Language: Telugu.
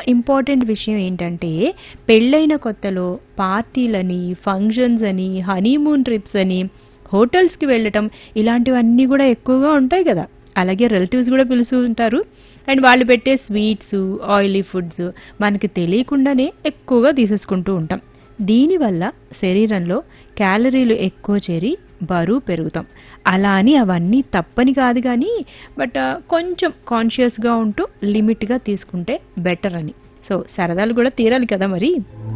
ఇంపార్టెంట్ విషయం ఏంటంటే పెళ్ళైన కొత్తలో పార్టీలని ఫంక్షన్స్ అని హనీమూన్ ట్రిప్స్ అని హోటల్స్కి వెళ్ళటం ఇలాంటివన్నీ కూడా ఎక్కువగా ఉంటాయి కదా అలాగే రిలేటివ్స్ కూడా పిలుస్తూ ఉంటారు అండ్ వాళ్ళు పెట్టే స్వీట్స్ ఆయిలీ ఫుడ్స్ మనకి తెలియకుండానే ఎక్కువగా తీసేసుకుంటూ ఉంటాం దీనివల్ల శరీరంలో క్యాలరీలు ఎక్కువ చేరి బరువు పెరుగుతాం అలా అని అవన్నీ తప్పని కాదు కానీ బట్ కొంచెం కాన్షియస్గా ఉంటూ లిమిట్గా తీసుకుంటే బెటర్ అని సో సరదాలు కూడా తీరాలి కదా మరి